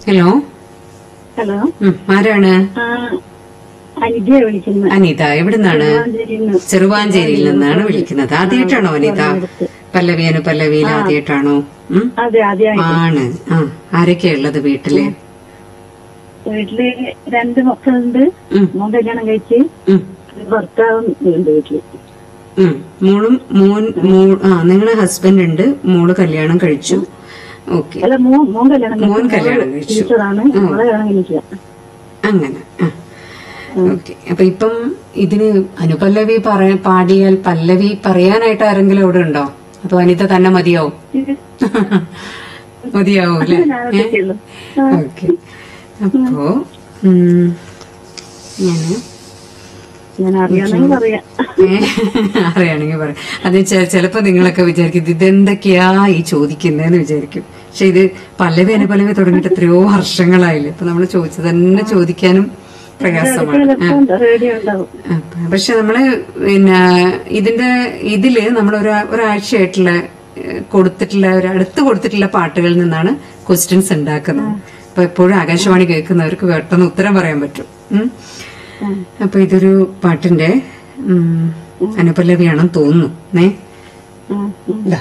Hello hello ഉം, ആരാണ് ആ അനിതയെ വിളിക്കുന്നത് അനിത എവിടുന്നാണ് ചെറുവാഞ്ചേരിന്ന്. ചെറുവാഞ്ചേരിയിൽ നിന്നാണ് വിളിക്കുന്നത് ആദ്യമായിട്ടാണോ അനിത പല്ലവി അനുപല്ലവിയിൽ ആദ്യമായിട്ടാണോ ഉം? അതെ ആദ്യമായി ആണ് ആ ആരൊക്കെയാ ഉള്ളത് വീട്ടില് വീട്ടില് രണ്ട് മക്കളുണ്ട് ഉം, മോൻ കല്യാണം കഴിച്ച് ഉം, ഒരു ഭർത്താവും ഉണ്ട് വീട്ടില് ഉം. മോളും മോൻ മോ ആ നിങ്ങളെ ഹസ്ബൻഡ് ഉണ്ട് മോള് കല്യാണം കഴിച്ചു ഓക്കെ അല്ല മോൻ മോൻ കല്യാണം കഴിച്ചു. മോൻ കല്യാണം മോള് കഴിച്ചു. ടീച്ചറാണ് മോളെ കല്യാണം കഴിക്കുക അങ്ങനെ ഓക്കെ അപ്പൊ ഇപ്പം ഇതിന് അനുപല്ലവി പറ പാടിയാൽ പല്ലവി പറയാനായിട്ട് ആരെങ്കിലും അവിടെ ഉണ്ടോ അതോ അനിത തന്നെ മതിയാവും മതിയാവും അല്ലേ ഞാനൊക്കെ ഉള്ളു. ഓക്കെ അപ്പോ ഉം, ഞാന് ഞാൻ അറിയാമെങ്കിൽ പറയാം അറിയാണെങ്കിൽ പറയാം അത് ചെ- ചിലപ്പോ നിങ്ങളൊക്കെ വിചാരിക്കും ഇത് എന്തൊക്കെയാ ഈ ചോദിക്കുന്നതെന്ന് വിചാരിക്കും പക്ഷെ ഇത് പല്ലവി അനുപല്ലവി തുടങ്ങിയിട്ട് എത്രയോ വർഷങ്ങളായില്ലേ ഇപ്പൊ നമ്മൾ ചോദിച്ചത് തന്നെ ചോദിക്കാനും പ്രയാസമാണ് ആ. ചിലപ്പോ റേഡിയോ ഉണ്ടാവും അപ്പൊ പക്ഷെ നമ്മള് പിന്നെ ഇതിന്റെ ഇതില് നമ്മൾ ഒരാഴ്ചയായിട്ടുള്ള ഏഹ്, കൊടുത്തിട്ടുള്ള ഒരു അടുത്ത് കൊടുത്തിട്ടുള്ള പാട്ടുകളിൽ നിന്നാണ് ക്വസ്റ്റ്യൻസ് ഉണ്ടാക്കുന്നത് അപ്പൊ എപ്പോഴും ആകാശവാണി കേൾക്കുന്നവർക്ക് പെട്ടെന്ന് ഉത്തരം പറയാൻ പറ്റും ഉം. അപ്പൊ ഇതൊരു പാട്ടിന്റെ ഉം, അനുപല്ലവിയാണെന്ന് തോന്നുന്നു ഏ ഉം, ഉം. ഇതാ